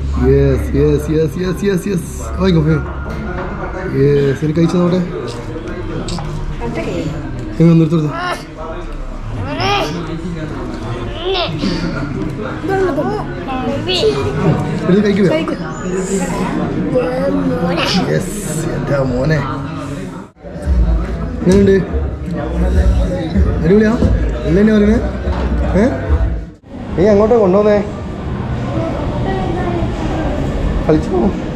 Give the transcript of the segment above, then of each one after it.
Yes yes yes yes yes yes വാങ്ങിക്കോ yes എനിക്ക് കഴിച്ചു നോട്ടെ എങ്ങനെ നിർത്തി നിർത്തി എടി കഴിക്കുക യെസ് എൻ്റെ മോനെ എങ്ങനെയുണ്ട് അടിപൊളിയാ എന്നെ പറയുന്നത് ഏ നീ അങ്ങോട്ടാ കൊണ്ടുവന്നേ കളിച്ചു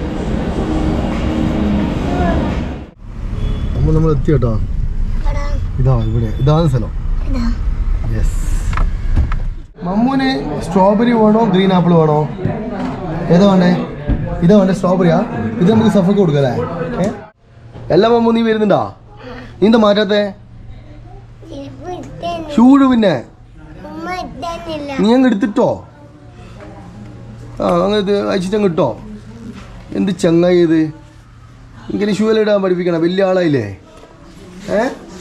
നമ്മൾ നമ്മൾ എത്തി കേട്ടോ ഇതാ ഇവിടെ ഇതാണ് സ്ഥലം യെസ് മമ്മൂന് സ്ട്രോബെറി വേണോ ഗ്രീൻ ആപ്പിൾ വേണോ ഏതാ വേണ്ടേ ഇതാ വേണ്ടേ സ്ട്രോബെറിയാ ഇത് നമുക്ക് സഫക്ക് കൊടുക്കാം അല്ലേ ഏ എല്ലാ മമ്മൂ നീ വരുന്നുണ്ടാ നീ എന്താ മാറ്റാത്തെ ചൂട് പിന്നെ നീ അങ്ങ് എടുത്തിട്ടോ ആ അങ്ങനെ ഇത് അയച്ചിട്ട് അങ്ങ് ഇട്ടോ എന്ത് ചങ്ങായി ഇത് ഇങ്ങനെ ഷൂ എല്ലാം ഇടാൻ പഠിപ്പിക്കണം വലിയ ആളായില്ലേ ഏ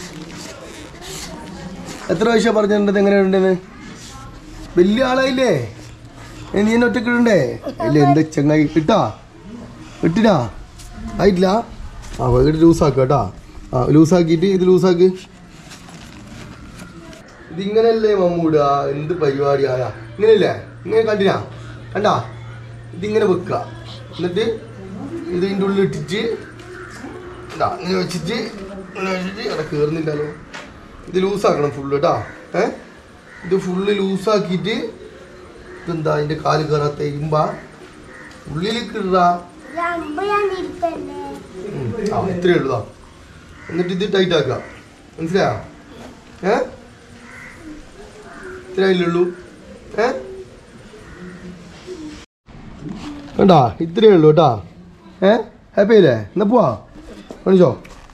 എത്ര വയസ്സാ പറഞ്ഞിട്ടുണ്ട് എങ്ങനെ ഉണ്ടെന്ന് വലിയ ആളായില്ലേ ഏ, നീ എന്നെ ഒറ്റക്ക് ഇടണ്ടേ ഇല്ല എന്ത് ചങ്ങായി ഇട്ടാ ഇട്ടിനാ ആയിട്ടില്ല ആ വീട് ലൂസാക്കുക കേട്ടാ ആ ലൂസാക്കിയിട്ട് ഇത് ലൂസാക്ക് ഇതിങ്ങനല്ലേ മമ്മൂട എന്ത് പരിപാടിയായ ഇങ്ങനെയല്ലേ ഇങ്ങനെ കണ്ടിനാ കണ്ടാ ഇതിങ്ങനെ വെക്കുക എന്നിട്ട് ഇത് ഇതിൻ്റെ ഉള്ളിൽ ഇട്ടിട്ട് ഇതാ ഇങ്ങനെ വെച്ചിട്ട് ഇങ്ങനെ വെച്ചിട്ട് അവിടെ കയറുന്നില്ലല്ലോ ഇത് ലൂസാക്കണം ഫുള്ള് കേട്ടാ ഏ ഇത് ഫുള്ള് ലൂസാക്കിയിട്ട് ഇതെന്താ അതിൻ്റെ കാല് കയറാത്ത ഇരുമ്പ ഉള്ളിൽ കിടുക ആ ഇത്രയേ ഉള്ളൂ ദാ. എന്നിട്ട് ഇത് ടൈറ്റ് ആക്കുക മനസ്സിലായോ ഏ ഇത്രയല്ലേ ഉള്ളൂ ഏ കണ്ടാ ഇത്രയേ ഉള്ളൂ കേട്ടാ ഏ ഹാപ്പി അല്ലേ എന്നാ പോവാ കാണിച്ചോ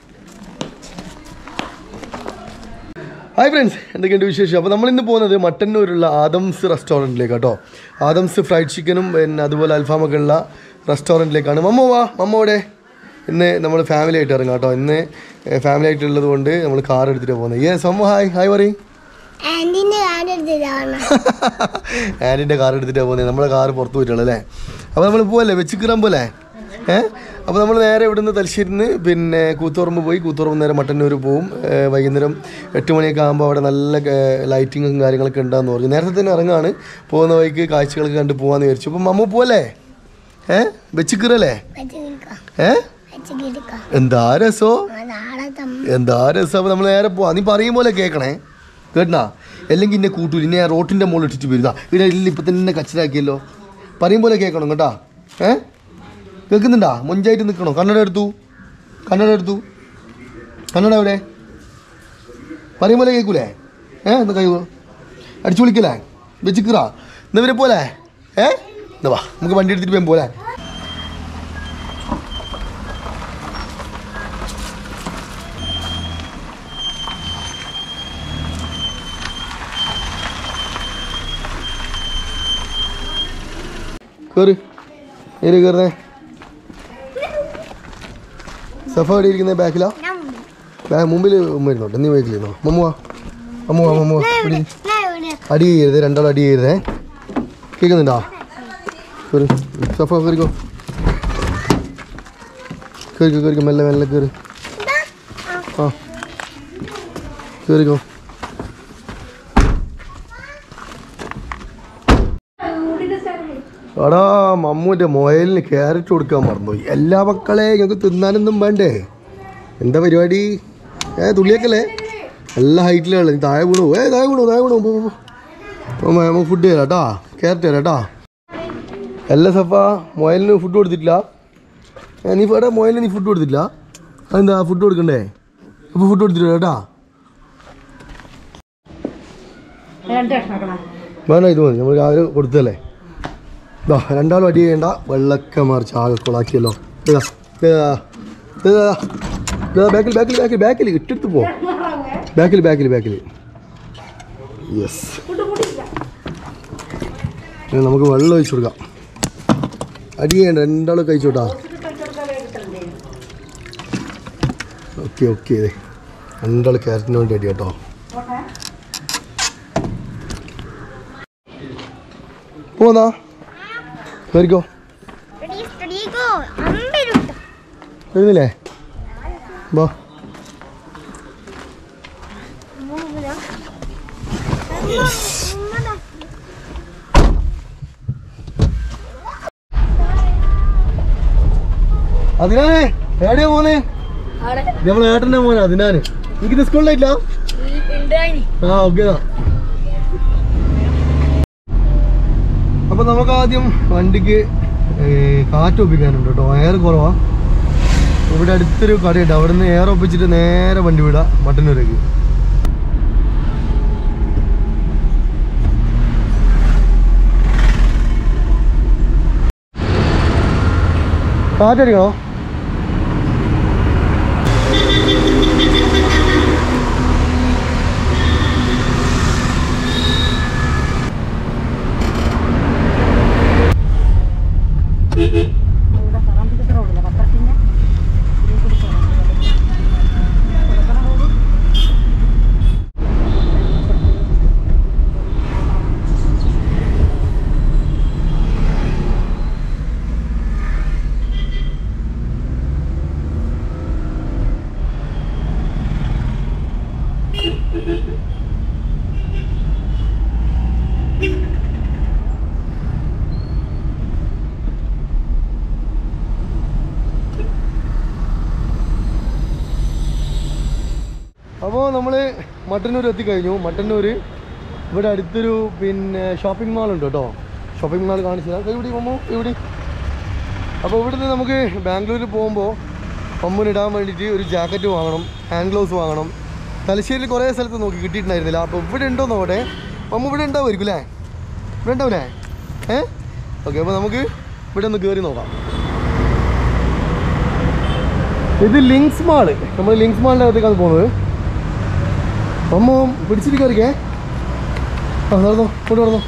ഹായ് ഫ്രണ്ട്സ് എന്തൊക്കെയുണ്ട് വിശേഷം അപ്പോൾ നമ്മളിന്ന് പോകുന്നത് മട്ടന്നൂരുള്ള ആദംസ് റെസ്റ്റോറൻറ്റിലേക്ക് കേട്ടോ ആദംസ് ഫ്രൈഡ് ചിക്കനും പിന്നെ അതുപോലെ അൽഫാമൊക്കെ ഉള്ള റെസ്റ്റോറൻറ്റിലേക്കാണ് മമ്മ വാ മമ്മോടെ ഇന്ന് നമ്മൾ ഫാമിലി ആയിട്ട് ഇറങ്ങാം കേട്ടോ ഇന്ന് ഫാമിലി ആയിട്ടുള്ളത് കൊണ്ട് നമ്മൾ കാർ എടുത്തിട്ട് പോകുന്നത് യെസ് അമ്മ ഹായ് ഹായ് പറയും ആന്റിന്റെ കാടെടുത്തതാണ് ആൻറ്റിൻ്റെ കാർ എടുത്തിട്ടാണ് പോകുന്നത് നമ്മുടെ കാർ പുറത്ത് പോയിട്ടുള്ളത് അല്ലേ അപ്പോൾ നമ്മൾ പോവല്ലേ വെച്ചിക്കിറാൻ പോലെ ഏ അപ്പോൾ നമ്മൾ നേരെ ഇവിടുന്ന് തലശ്ശേരിന്ന് പിന്നെ കൂത്തുറമ്പ് പോയി കൂത്തുറമ്പ് നേരെ മട്ടന്നൂർ പോവും ഏ, വൈകുന്നേരം എട്ട് മണിയൊക്കെ ആകുമ്പോൾ അവിടെ നല്ല ലൈറ്റിങ്ങും കാര്യങ്ങളൊക്കെ ഉണ്ടാകുന്ന പറഞ്ഞു നേരത്തെ തന്നെ ഇറങ്ങാണ് പോകുന്ന വഴിക്ക് കാഴ്ചകളൊക്കെ കണ്ട് പോകാമെന്ന് വിചാരിച്ചു അപ്പം മമ്മ പോവല്ലേ ഏ വെച്ചിക്കിറല്ലേ വെച്ചിരിക്കാം ഏ വെച്ചിരിക്കാം എന്താ രസോ നാളെ തമ്മ എന്താ രസം അപ്പോൾ നമ്മൾ നേരെ പോവാം നീ പറയും പോലെ കേൾക്കണേ കേട്ടണാ അല്ലെങ്കിൽ ഇന്നെ കൂട്ടൂല ഇന്നെ ആ റോട്ടിൻ്റെ മുകളിൽ ഇട്ടിട്ട് വരുതാ ഇവിടെ ഇല്ല ഇപ്പം തന്നെ കച്ചിലാക്കിയല്ലോ പറയും പോലെ കേൾക്കണം കേട്ടാ ഏ കേൾക്കുന്നുണ്ടാ മൊഞ്ചായിട്ട് നിൽക്കണോ കന്നഡ എടുത്തു കന്നഡ എടുത്തു കന്നഡ എവിടെ പറയും പോലെ കേൾക്കൂലേ ഏ എന്താ കഴിവ് അടിച്ചു വിളിക്കലേ വെച്ചിക്കറാ എന്നാ ഇവരെ പോലെ ഏ എന്നാ വാ നമുക്ക് വണ്ടി എടുത്തിട്ട് പോകാൻ പോലെ കയറ് ഏര് കയറുന്നേ സഫ എവിടെ ഇരിക്കുന്നത് ബാക്കിലാ ബാ മുമ്പിൽ ഉമ്മ ഇരുന്നോട്ടെ നീ ബാക്കിലിരുന്നോ മമ്മുവാ മമ്മുവാ മമ്മുവാ ഇവിടെ ഇരി. അടി ചെയ്യരുത് രണ്ടാൾ അടി ചെയ്യരുതേ കേൾക്കുന്നുണ്ടോ കയറി സഫ കയറിക്കോ കയറിക്കോ കയറിക്കോ മെല്ലെ മെല്ലെ കയറി ആ കയറിക്കോ എടാ മമ്മൂൻ്റെ മൊയലിന് ക്യാരറ്റ് കൊടുക്കാൻ മറന്നുപോയി എല്ലാ മക്കളെ ഞങ്ങൾക്ക് തിന്നാനൊന്നും വേണ്ടേ എന്താ പരിപാടി ഏ തുള്ളിയൊക്കെയല്ലേ നല്ല ഹൈറ്റിലുള്ള നീ താഴെ വീണു ഏ താഴെ വീണു താഴെ വീണു പോ, പോ, പോ. പോ, മ- നമുക്ക് ഫുഡ് തരാം കേട്ടാ ക്യാരറ്റ് തരാം കേട്ടാ അല്ല സഫ മൊയലിന് ഫുഡ് കൊടുത്തിട്ടില്ല ഏ, നീ എടാ മൊയലിന് നീ ഫുഡ് കൊടുത്തിട്ടില്ല അതെന്താ ഫുഡ് കൊടുക്കണ്ടേ അപ്പോൾ ഫുഡ് കൊടുത്തിട്ടില്ല കേട്ടാ വേണ്ട ഇത് മതി നമ്മൾ രാവിലെ കൊടുത്തല്ലേ ഇതാ രണ്ടാളും അടി ചെയ്യണ്ട വെള്ളക്കെ മറിച്ച് ആകെ കൊളാക്കിയല്ലോ ഇതാ ഇതാ ഇതാ ഇതാ ബാക്കിൽ ബാക്കിൽ ബാക്കിൽ ബാക്കിൽ ഇട്ടെടുത്ത് പോ ബാക്കിൽ ബാക്കിൽ ബാക്കിൽ യെസ് നമുക്ക് വെള്ളം ഒഴിച്ചു കൊടുക്കാം അടി ചെയ്യണ്ട രണ്ടാളും കഴിച്ചോട്ടാ ഓക്കെ ഓക്കെ രണ്ടാൾ ക്യാരറ്റിന് വേണ്ടി അടി കേട്ടോ പോന്നാ കയറിക്കോ വരുന്നില്ലേ ബോ അതിനാണ് എവിടെയാ മോനെ ഇത് നമ്മളെ ഏട്ടൻ്റെ മോനെ അതിനാണ് എനിക്ക് സ്കൂളിലായിട്ടില്ല ആ ഓക്കെ അപ്പൊ നമുക്ക് ആദ്യം വണ്ടിക്ക് ഏ, കാറ്റ് ഒപ്പിക്കാനുണ്ട് കേട്ടോ എയർ കുറവാ ഇവിടെ അടുത്തൊരു കടയുണ്ട് അവിടെ നിന്ന് എയർ ഒപ്പിച്ചിട്ട് നേരെ വണ്ടി വിടാം മട്ടന്നൂരേക്ക് കാറ്റടിക്കണോ അപ്പോൾ നമ്മൾ മട്ടന്നൂർ എത്തിക്കഴിഞ്ഞു മട്ടന്നൂർ ഇവിടെ അടുത്തൊരു പിന്നെ ഷോപ്പിംഗ് മാൾ ഉണ്ട് കേട്ടോ ഷോപ്പിംഗ് മാൾ കാണിച്ചു തരാം ഇവിടെ മമ്മു ഇവിടെ അപ്പോൾ ഇവിടുന്ന് നമുക്ക് ബാംഗ്ലൂരിൽ പോകുമ്പോൾ മമ്മുന് ഇടാൻ വേണ്ടിയിട്ട് ഒരു ജാക്കറ്റ് വാങ്ങണം ഹാൻഡ് ഗ്ലൗസ് വാങ്ങണം തലശ്ശേരിയിൽ കുറേ സ്ഥലത്ത് നോക്കി കിട്ടിയിട്ടുണ്ടായിരുന്നില്ല അപ്പോൾ ഇവിടെ ഉണ്ടോ നോക്കട്ടെ മമ്മു ഇവിടെ ഉണ്ടാവുമായിരിക്കും അല്ലേ ഇവിടെ ഉണ്ടാവില്ലേ ഏ ഓക്കെ അപ്പോൾ നമുക്ക് ഇവിടെ ഒന്ന് കയറി നോക്കാം ഇത് ലിങ്ക്സ് മാള് നമ്മൾ ലിങ്ക്സ് മാളിൻ്റെ അകത്തേക്കാണ് പോകുന്നത് അമ്മ പിടിച്ചിട്ട് കയറിക്കേ ആ നടന്നോ കൊണ്ട് നടന്നോ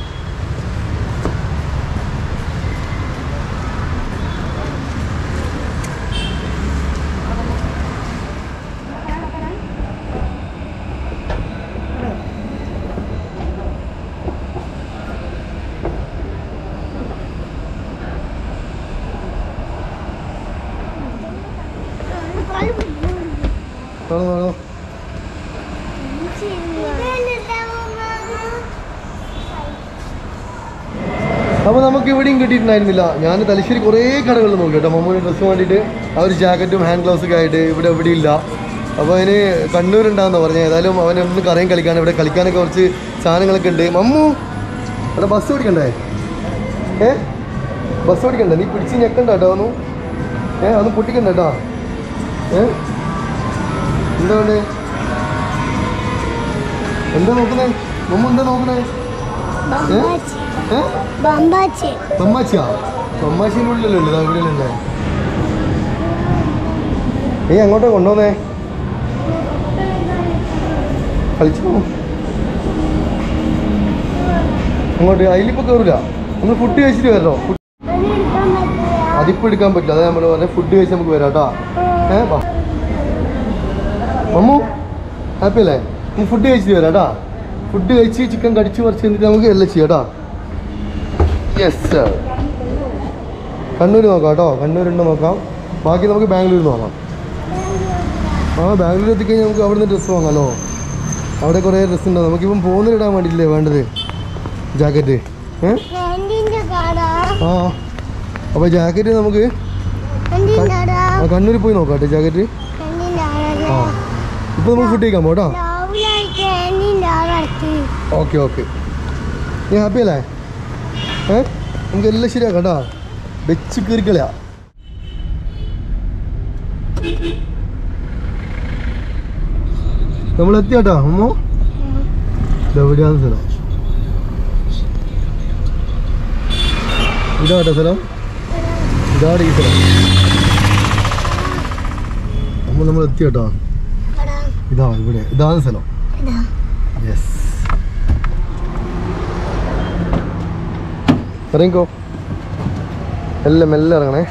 നടന്നോ നടന്നോ അപ്പോൾ നമുക്ക് ഇവിടെയും കിട്ടിയിട്ടുണ്ടായിരുന്നില്ല ഞാൻ തലശ്ശേരി കുറേ കടകളിൽ നോക്കി കേട്ടോ മമ്മൂന് ഡ്രസ്സ് വേണ്ടിയിട്ട് ആ ഒരു ജാക്കറ്റും ഹാൻഡ് ഗ്ലൗസ് ഒക്കെ ആയിട്ട് ഇവിടെ എവിടെ ഇല്ല അപ്പോൾ അതിന് കണ്ണൂരുണ്ടാകുന്ന പറഞ്ഞത് ഏതായാലും അവൻ ഒന്ന് കറയും കളിക്കാൻ ഇവിടെ കളിക്കാനൊക്കെ കുറച്ച് സാധനങ്ങളൊക്കെ ഉണ്ട് മമ്മു ഇവിടെ ബസ് ഓടിക്കണ്ടേ ഏ ബസ് ഓടിക്കണ്ടേ നീ പിടിച്ച് ഞെക്കണ്ട കേട്ടോ ഒന്ന് ഏ ഒന്ന് പൊട്ടിക്കണ്ട കേട്ടോ ഏ എന്താ വേണ്ടേ എന്താ നോക്കുന്നേ മമ്മു എന്താ നോക്കണേ ബമ്പാച്ചി ഏ ബമ്പാച്ചി തൊമ്മാച്ചിയാ തൊമ്മാച്ചിൻ്റെ ഉള്ളിലല്ലേ ഉള്ളത് അവിടെയല്ലേ നീ അങ്ങോട്ടാ കൊണ്ടുവന്നേ കളിച്ചു അങ്ങോട്ട് അതിലിപ്പോൾ കയറില്ല നമ്മൾ ഫുഡ് കഴിച്ചിട്ട് വരണോ ഫുഡ് അതിപ്പോൾ എടുക്കാൻ പറ്റില്ല അതാ നമ്മൾ പറഞ്ഞ ഫുഡ് കഴിച്ച് നമുക്ക് വരാം കേട്ടോ ഏ വാ മമ്മു ഹാപ്പി അല്ലേ നമുക്ക് ഫുഡ് കഴിച്ചിട്ട് വരാം കേട്ടോ ഫുഡ് കഴിച്ച് ചിക്കൻ കടിച്ച് പറിച്ച് എന്നിട്ട് നമുക്ക് എല്ലാം ചെയ്യാം കേട്ടോ യെസ് സർ കണ്ണൂർ നോക്കാം കേട്ടോ കണ്ണൂരുണ്ടോ നോക്കാം ബാക്കി നമുക്ക് ബാംഗ്ലൂർ നോക്കാം ആ ബാംഗ്ലൂർ എത്തിക്കഴിഞ്ഞാൽ നമുക്ക് അവിടെ നിന്ന് ഡ്രസ്സ് വാങ്ങാമല്ലോ അവിടെ കുറേ ഡ്രസ്സ് ഉണ്ടോ നമുക്കിപ്പം പോകുന്നതിടാൻ വേണ്ടിയില്ലേ വേണ്ടത് ജാക്കറ്റ് ഏ ആന്റിന്റെ കട ആ അപ്പോൾ ജാക്കറ്റ് നമുക്ക് ആന്റിന്റെ കട ആ കണ്ണൂരിൽ പോയി നോക്കാം കേട്ടോ ജാക്കറ്റ് ആന്റിന്റെ ആ ഇപ്പോൾ നമുക്ക് ഫുഡ് കഴിക്കാൻ പോട്ടോ രാവിലെ ആന്റിന്റെ ആളെത്തി ഓക്കെ ഓക്കെ നീ ഹാപ്പി അല്ലേ ഏ നമുക്ക് എല്ലാം ശരിയാക്കാം കേട്ടോ വെച്ച് കീറിക്കളയാ നമ്മൾ എത്തിയാട്ടോ അമ്മോ ഇതെവിടെയാണ് സ്ഥലം ഇതാട്ടോ സ്ഥലം ഇതാണ് ഈ സ്ഥലം അമ്മ നമ്മൾ എത്തിയാട്ടോ കട ഇതാ ഇവിടെ ഇതാണ് സ്ഥലം ഇതാ യെസ് ഇറങ്ങിക്കോ എല്ലാം മെല്ലെ ഇറങ്ങണേ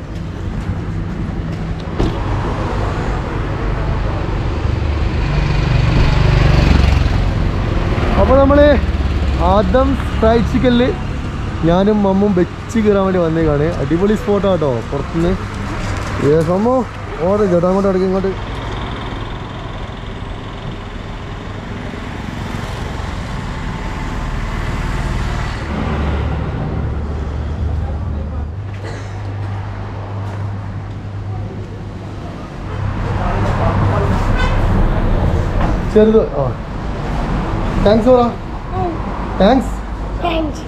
അപ്പോൾ നമ്മൾ ആദം ഫ്രൈഡ് ചിക്കനിൽ ഞാനും മമ്മും വെച്ച് കയറാൻ വേണ്ടി വന്നേക്കാണ് അടിപൊളി സ്പോട്ടാണ് കേട്ടോ പുറത്തുനിന്ന് യെസ് അമ്മോ ഓർഡർ ചേട്ടാ അങ്ങോട്ട് ഇടയ്ക്ക് ഇങ്ങോട്ട് ചെറുത് ആ താങ്ക്സ് പറ താങ്ക്സ് താങ്ക്സ്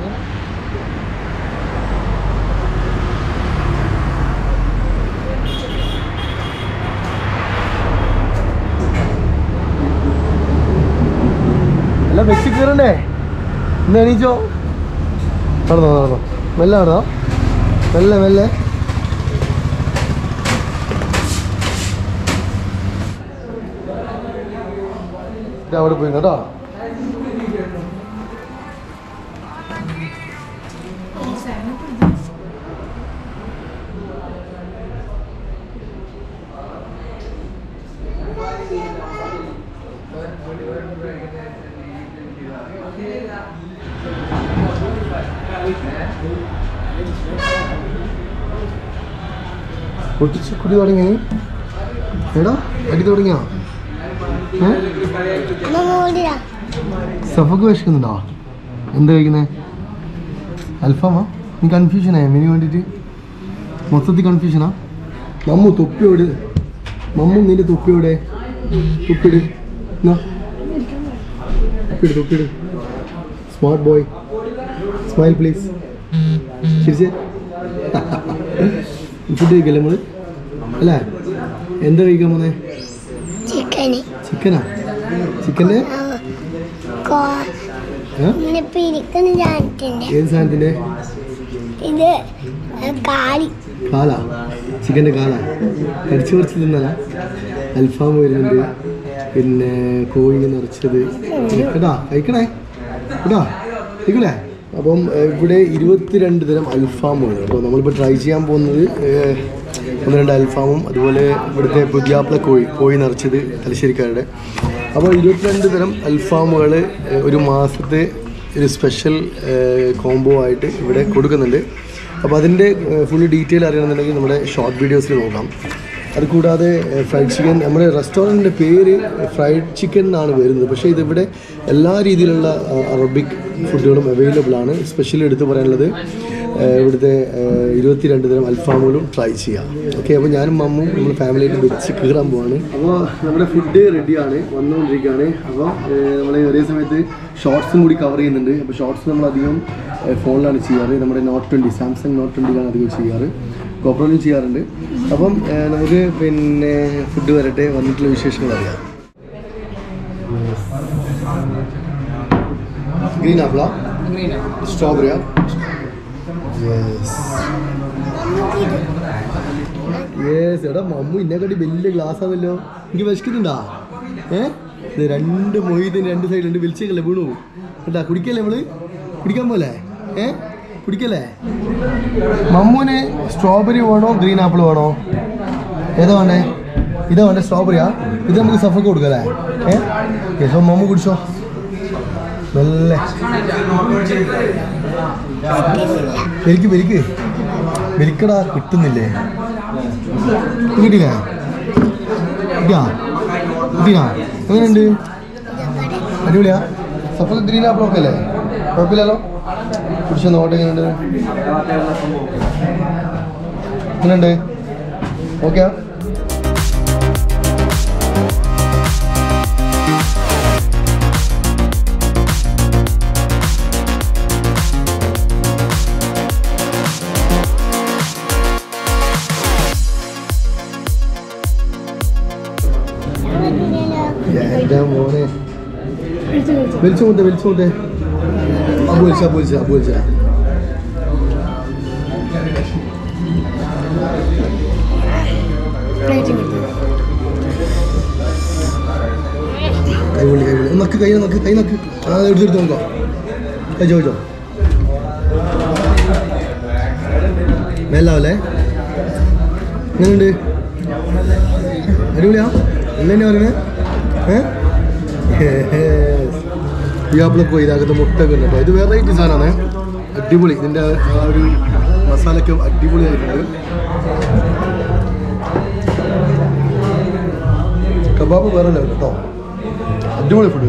അല്ല വെച്ച് കയറണ്ടേ ഇന്ന് എണീച്ചോ നടന്നോ നടന്നോ മെല്ലെ നടന്നോ മെല്ലെ മെല്ലെ ഇത് അവിടെ പോയി കേട്ടോ പൊട്ടിച്ച് കുടി തുടങ്ങി എടാ അടി തുടങ്ങിയോ ഏ അമ്മ മോടിയാ സഫക്ക് വിശക്കുന്നുണ്ടോ എന്താ കഴിക്കുന്നേ അൽഫാമാ നീ കൺഫ്യൂഷനായ മെനു വേണ്ടിയിട്ട് മൊത്തത്തിൽ കൺഫ്യൂഷനാ മമ്മു തൊപ്പിയോട് മമ്മു നിന്റെ തൊപ്പിയോടെ തൊപ്പിട് എന്നാ തൊപ്പിട് തൊപ്പിട് സ്മാർട്ട് ബോയ് സ്മൈൽ പ്ലീസ് ചിരിച്ചേ ഫുഡ് കഴിക്കല്ലേ നമ്മള് അല്ലേ എന്താ കഴിക്കാൻ പോന്നെ ചിക്കന് ചിക്കനാ ചിക്കൻ്റെ ഏ? ഇങ്ങനെ പിരിക്കുന്ന ജാനത്തിന്റെ ഏത് സാധനത്തിൻ്റെ ഇത് കാലി കാലാ ചിക്കൻ്റെ കാലാ കടിച്ചു കുറച്ച് തിന്നല അൽഫാം വരുന്നുണ്ട് പിന്നെ കോഴി നിറച്ചത് കേട്ടാ കഴിക്കണേ കേട്ടാ കഴിക്കണേ അപ്പം ഏഹ്, ഇവിടെ ഇരുപത്തിരണ്ട് തരം അൽഫാമുകൾ അപ്പോൾ നമ്മളിപ്പോൾ ട്രൈ ചെയ്യാൻ പോകുന്നത് ഏഹ്, ഒന്ന് രണ്ട് അൽഫാമും അതുപോലെ ഇവിടുത്തെ പുതിയാപ്പിള കോഴി കോഴി നിറച്ചത് തലശ്ശേരിക്കാരുടെ അപ്പോൾ ഇരുപത്തിരണ്ട് തരം അൽഫാമുകൾ ഒരു മാസത്തെ ഒരു സ്പെഷ്യൽ കോംബോ ആയിട്ട് ഇവിടെ കൊടുക്കുന്നുണ്ട് അപ്പോൾ അതിൻ്റെ ഫുൾ ഡീറ്റെയിൽ അറിയണമെന്നുണ്ടെങ്കിൽ നമ്മുടെ ഷോർട്ട് വീഡിയോസിൽ നോക്കാം അതുകൂടാതെ ഫ്രൈഡ് ചിക്കൻ നമ്മുടെ റെസ്റ്റോറൻറ്റിൻ്റെ പേര് ഫ്രൈഡ് ചിക്കൻ എന്നാണ് വരുന്നത് പക്ഷേ ഇതിവിടെ എല്ലാ രീതിയിലുള്ള ആ, അറബിക് ഫുഡുകളും അവൈലബിൾ ആണ് സ്പെഷ്യൽ എടുത്തു പറയാനുള്ളത് ആ, ഇവിടുത്തെ ഇരുപത്തിരണ്ട് തരം അൽഫാമുകളും ട്രൈ ചെയ്യാം ഓക്കെ അപ്പോൾ ഞാനും മമ്മും നമ്മൾ ഫാമിലിയായിട്ട് വെച്ച് കീറാൻ പോവാണ് അപ്പോൾ നമ്മുടെ ഫുഡ് റെഡിയാണ് വന്നുകൊണ്ടിരിക്കുകയാണ് അപ്പോൾ നമ്മൾ ഒരേ സമയത്ത് ഷോർട്സും കൂടി കവർ ചെയ്യുന്നുണ്ട് അപ്പോൾ ഷോർട്സ് നമ്മൾ അധികം ഫോണിലാണ് ചെയ്യാറ് നമ്മുടെ നോട്ട് ട്വൻറ്റി സാംസങ് നോട്ട് ട്വൻറ്റിയിലാണ് അധികം ചെയ്യാറ് ഗോപ്രോയിലും ചെയ്യാറുണ്ട് അപ്പം ഏഹ്, നമുക്ക് പിന്നെ ഫുഡ് വരട്ടെ വന്നിട്ടുള്ള വിശേഷങ്ങൾ അറിയാം ഗ്രീൻ ആപ്പിളാ സ്ട്രോബെറിയാ യെസ് യെസ് എടാ മമ്മു ഇന്നെക്കാട്ടി വലിയ ഗ്ലാസ് ആണല്ലോ എനിക്ക് വിശക്കുന്നുണ്ടാ ഏ ഇത് രണ്ട് മൊയ്തിന് രണ്ട് സൈഡ് രണ്ട് വലിച്ചേക്കല്ലേ വീണു കേട്ടാ കുടിക്കല്ലേ നമ്മള് കുടിക്കാൻ പോലെ ഏ കുടിക്കല്ലേ മമ്മൂന് സ്ട്രോബെറി വേണോ ഗ്രീൻ ആപ്പിൾ വേണോ ഏതാ വേണ്ടേ ഇതാ വേണ്ടേ സ്ട്രോബെറിയാ ഇത് നമുക്ക് സഫക്ക് കൊടുക്കല്ലേ ഏ യെസ് മമ്മു കുടിച്ചോ മെല്ലെ വലിക്ക് വലിക്ക് വലിക്കടാ കിട്ടുന്നില്ലേ കിട്ടിയില്ല കിട്ടിയാ കിട്ടിയാ എങ്ങനെയുണ്ട് അടിപൊളിയാ സഫക്ക് ഗ്രീൻ ആപ്പിൾ ഒക്കെ അല്ലേ കുഴപ്പമില്ലല്ലോ കുടിച്ച് നോട്ട് എങ്ങനെയുണ്ട് എങ്ങനെയുണ്ട് ഓക്കെയാ എൻ്റെ മോനെ വലിച്ചു മുത്തേ വലിച്ചു മുത്തേ അബുൽച്ച അബുൽച്ച അബുൽച്ച കൈകൊള്ളി കൈകൊള്ളി നക്ക് കൈ നക്ക് കൈ നക്ക് ആ എടുത്തെടുത്ത് നോക്കോ കഴിച്ചോ കഴിച്ചോ മേലാവല്ലേ എങ്ങനെയുണ്ട് അടിപൊളിയാ എന്നെ പറയുന്നത് പിയാപ്പിളക്കോ ഇതിനകത്ത് മുട്ടൊക്കെ ഉണ്ട് കേട്ടോ ഇത് വെറൈറ്റി സാധനമാണ് അടിപൊളി ഇതിൻ്റെ ആ ഒരു മസാലയ്ക്ക് അടിപൊളിയായിട്ടുണ്ട് കബാബ് വേറെ ലെവൽ കേട്ടോ അടിപൊളി ഫുഡ്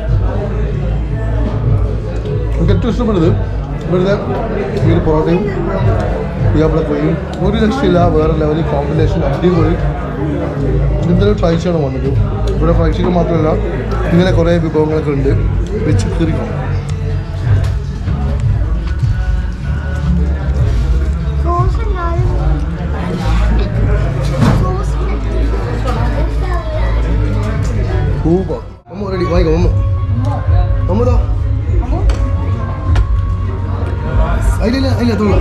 എനിക്ക് ഏറ്റവും ഇഷ്ടപ്പെട്ടത് ഇവിടുത്തെ ഈ ഒരു പൊറോട്ടയും ഇവിടെ പോയി ഒരു രക്ഷയില്ല വേറെ ലെവലിൽ കോമ്പിനേഷൻ അടിപൊളി എന്തായാലും ട്രൈ ചെയ്യണം വന്നിട്ട് ഇവിടെ ഫ്രൈ ചിക്കൻ മാത്രമല്ല ഇങ്ങനെ കുറേ വിഭവങ്ങളൊക്കെ ഉണ്ട് വെച്ച് കീറിക്കണം സോസ് ഉണ്ടാവും സോസ് സൂപ്പർ അമ്മ റെഡി വാങ്ങിക്കോ അമ്മ അമ്മതാ അതിലില്ല അതില്ല തോളൂ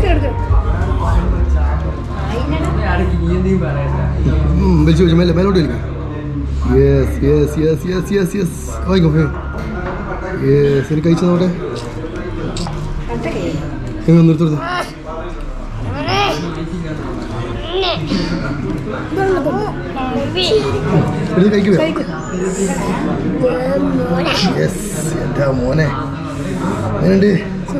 വലിച്ചു വലിച്ചു മേലെ മേലോട്ട് വലിക്കും yes yes yes yes yes yes വാങ്ങിക്കോ യെസ് എനിക്ക് കഴിച്ചു നോട്ടെ നിങ്ങൾ നിർത്തുന്നത് എടുത്ത് കഴിക്കുക യെസ് എൻ്റെ മോനെ എങ്ങനെയുണ്ട്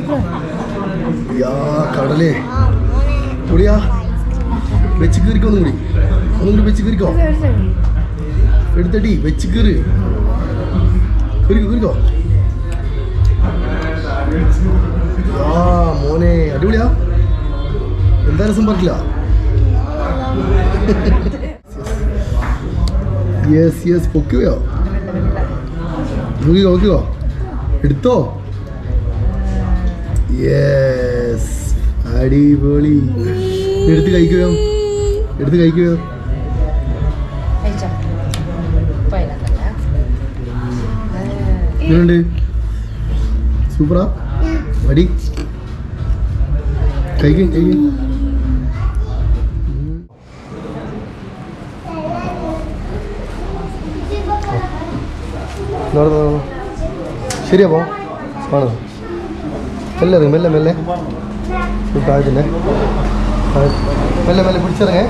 യാ കടലേ കൂടിയാ വെച്ച് കീറിക്കോ ഒന്നും കൂടി ഒന്നും കൂടി വെച്ച് കീറിക്കോ എടുത്തടി വെച്ച് കീറ് കീറിക്കോ കീറിക്കോ ആ മോനെ അടിപൊളിയാ എന്താ രസം പറഞ്ഞില്ല യെസ് യെസ് പൊക്കുകയോ നോക്കിക്കോ നോക്കിക്കോ എടുത്തോ യെസ് അടിപൊളി എടുത്ത് കഴിക്കുകയോ എടുത്ത് കഴിക്കുകയോ എങ്ങനെയുണ്ട് സൂപ്പറാ അടി കഴിക്കും കഴിക്കും നടന്നു നടന്നു ശരിയാ പോ ആണ് മെല്ലെ ഇറങ്ങ്, മെല്ലെ മെല്ലെ ഈ താഴത്തിൻ്റെ താഴത്ത്. മെല്ലെ മെല്ലെ പിടിച്ചിറങ്ങേ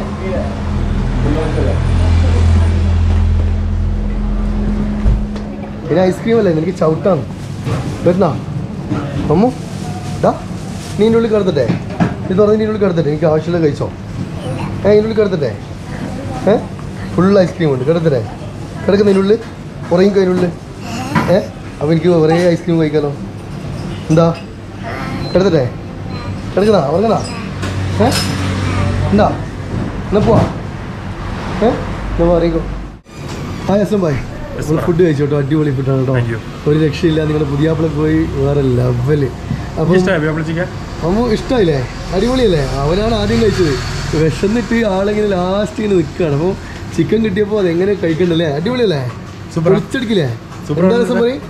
പിന്നെ ഐസ്ക്രീം അല്ലേ നിനക്ക് ചവിട്ടാണ് വരുന്നാ അമ്മു ഡാ നീ ഇതിൻ്റെ ഉള്ളിൽ കിടത്തട്ടെ ഇത് പറഞ്ഞ് നീ ഉള്ളിൽ കിടത്തട്ടെ എനിക്ക് ആവശ്യമുള്ള കഴിച്ചോ ഏ ഇതിൻ്റെ ഉള്ളിൽ കിടത്തട്ടെ ഏ ഫുൾ ഐസ്ക്രീം ഉണ്ട് കിടത്തട്ടെ കിടക്കുന്നതിനുള്ളിൽ ഉറങ്ങിക്കോ അതിനുള്ളിൽ ഏ അപ്പോൾ എനിക്ക് കുറേ ഐസ്ക്രീം കഴിക്കാലോ എന്താ കിടത്തട്ടെ കിടക്കുന്ന ഉറങ്ങണ ഏ എന്താ എന്നാ പോവാ ഏ എന്നാ പറയിക്കോ ആ എസ് എം ബായ് നമ്മൾ ഫുഡ് കഴിച്ചു കേട്ടോ അടിപൊളി ഫുഡാണ് കേട്ടോ Thank you. ഒരു രക്ഷയില്ല നിങ്ങളുടെ പുതിയാപ്പിള പോയി വേറെ ലെവല് അപ്പം ഇഷ്ടമായി ചിക്കൻ അമ്മ ഇഷ്ടമായില്ലേ അടിപൊളിയല്ലേ അവനാണ് ആദ്യം കഴിച്ചത് വിശന്നിട്ട് ആളിങ്ങനെ ലാസ്റ്റ് ഇങ്ങനെ നിൽക്കുകയാണ് അപ്പോൾ ചിക്കൻ കിട്ടിയപ്പോൾ അതെങ്ങനെ കഴിക്കണ്ടല്ലേ അടിപൊളിയല്ലേ Super. പൊളിച്ചെടുക്കില്ലേ Super എന്താ ആണ് രസം പറയും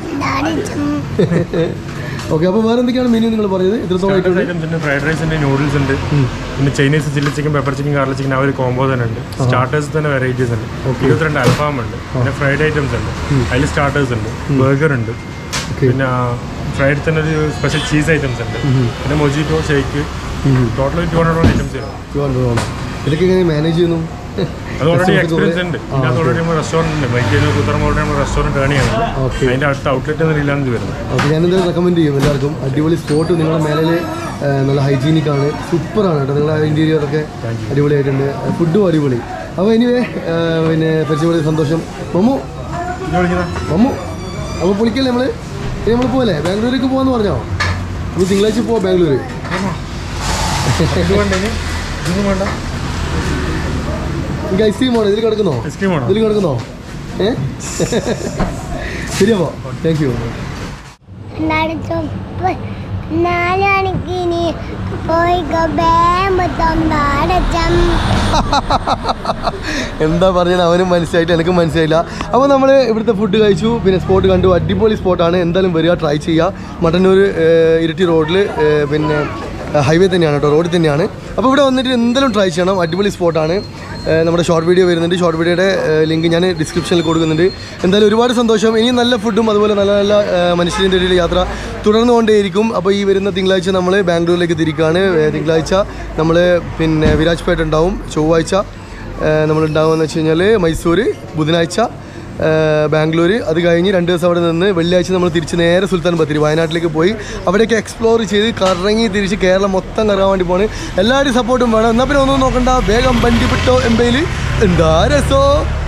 ഓക്കെ അപ്പോൾ വേറെ എന്തൊക്കെയാണ് മെനു നിങ്ങൾ പറഞ്ഞത് എത്രത്തോളം ആയിട്ടുണ്ട് ഐറ്റംസ് ഉണ്ട് ഫ്രൈഡ് റൈസ് ഉണ്ട് നൂഡിൽസ് ഉണ്ട് പിന്നെ Chinese chilli chicken pepper chicken garlic chicken ആ ഒരു കോംബോ തന്നെ ഉണ്ട് സ്റ്റാർട്ടേഴ്സ് തന്നെ വെറൈറ്റീസ് ഉണ്ട് ഇരുപത്തിരണ്ട് അൽഫാം ഉണ്ട് പിന്നെ ഫ്രൈഡ് ഐറ്റംസ് ഉണ്ട് അതിൽ സ്റ്റാർട്ടേഴ്സ് ഉണ്ട് ബർഗർ ഉണ്ട് ഓക്കെ പിന്നെ ഫ്രൈഡ് തന്നെ ഒരു സ്പെഷ്യൽ ചീസ് ഐറ്റംസ് ഉണ്ട് പിന്നെ mojito shake total two hundred items ഇതൊക്കെ എങ്ങനെ മാനേജ് ചെയ്യുന്നു അത് ഓൾറെഡി Customers എക്സ്പീരിയൻസ് കുറേ- ഉണ്ട് ആ, ഇതിനകത്ത് okay. ഓൾറെഡി നമ്മൾ റെസ്റ്റോറൻറ്റ് ഉണ്ട് മൈക്കേജ് കുത്തറ ഓൾറെഡി നമ്മൾ റെസ്റ്റോറൻറ്റ് ടേൺ ചെയ്യുന്നത് Okay. അതിൻ്റെ അടുത്ത ഔട്ട്ലെറ്റ് എന്ന രീതിയിലാണ് ഇത് വരുന്നത് ഓക്കെ ഞാൻ എന്തായാലും റെക്കമെൻഡ് ചെയ്യും എല്ലാവർക്കും അടിപൊളി സ്പോട്ട് നിങ്ങളുടെ മേലിൽ നല്ല ഹൈജീനിക് ആണ് സൂപ്പറാണ് കേട്ടോ നിങ്ങളുടെ ഇൻറ്റീരിയറൊക്കെ അടിപൊളിയായിട്ടുണ്ട് ഫുഡും അടിപൊളി അപ്പോൾ എനിവേ പിന്നെ പരിചയപ്പെടുന്ന സന്തോഷം മമ്മു ഇത് വിളിക്കുന്നത് മമ്മു അപ്പോൾ പൊളിക്കല്ലേ നമ്മൾ ഇനി നമ്മൾ പോകല്ലേ ബാംഗ്ലൂരേക്ക് പോകാമെന്ന് പറഞ്ഞോ നമുക്ക് തിങ്കളാഴ്ച പോവാം ബാംഗ്ലൂർ ഇത് വേണ്ട ഇനി ഇതൊന്നും വേണ്ട എനിക്ക് ഐസ്ക്രീം വേണോ ഇതിൽ കിടക്കുന്നോ ഐസ്ക്രീം വേണോ ഇതിൽ കിടക്കുന്നോ ഏ ശരിയപ്പോ താങ്ക് യു എന്താണ് ചൊപ്പ് നാല് മണിക്ക് ഇനി പോയി തൊണ്ടാടച്ചം എന്താ പറഞ്ഞത് അവനും മനസ്സിലായിട്ട് എനിക്കും മനസ്സിലായില്ല അപ്പോൾ നമ്മൾ ഇവിടുത്തെ ഫുഡ് കഴിച്ചു പിന്നെ സ്പോട്ട് കണ്ടു അടിപൊളി സ്പോട്ടാണ് എന്തായാലും വരിക ട്രൈ ചെയ്യുക മട്ടന്നൂർ ഏഹ്, ഇരിട്ടി റോഡിൽ ഏഹ്, പിന്നെ ഹൈവേ തന്നെയാണ് കേട്ടോ റോഡിൽ തന്നെയാണ് അപ്പോൾ ഇവിടെ വന്നിട്ട് എന്തായാലും ട്രൈ ചെയ്യണം അടിപൊളി സ്പോട്ടാണ് ഏഹ്, നമ്മുടെ ഷോർട്ട് വീഡിയോ വരുന്നുണ്ട് ഷോർട്ട് വീഡിയോയുടെ ലിങ്ക് ഞാൻ ഡിസ്ക്രിപ്ഷനിൽ കൊടുക്കുന്നുണ്ട് എന്തായാലും ഒരുപാട് സന്തോഷം ഇനി നല്ല ഫുഡും അതുപോലെ നല്ല നല്ല ഏഹ്, മനുഷ്യൻ്റെ ഇടയിൽ യാത്ര തുടർന്നുകൊണ്ടേയിരിക്കും അപ്പോൾ ഈ വരുന്ന തിങ്കളാഴ്ച നമ്മൾ ബാംഗ്ലൂരിലേക്ക് തിരിക്കുകയാണ് ഏഹ്, തിങ്കളാഴ്ച നമ്മൾ പിന്നെ വിരാജ്പേട്ട ഉണ്ടാവും ചൊവ്വാഴ്ച നമ്മൾ ഉണ്ടാകുമെന്ന് വെച്ച് കഴിഞ്ഞാൽ മൈസൂർ ബുധനാഴ്ച ബാംഗ്ലൂർ അത് കഴിഞ്ഞ് രണ്ട് ദിവസം അവിടെ നിന്ന് വെള്ളിയാഴ്ച നമ്മൾ തിരിച്ച് നേരെ സുൽത്താൻ ബത്തേരി വയനാട്ടിലേക്ക് പോയി അവിടെയൊക്കെ എക്സ്പ്ലോർ ചെയ്ത് കറങ്ങി തിരിച്ച് കേരളം മൊത്തം കറങ്ങാൻ വേണ്ടി പോണ് എല്ലാവരും സപ്പോർട്ടും വേണം എന്നാൽ പിന്നെ ഒന്നും നോക്കണ്ട വേഗം വണ്ടി വിട്ടോ എംബയിൽ എന്താ രസോ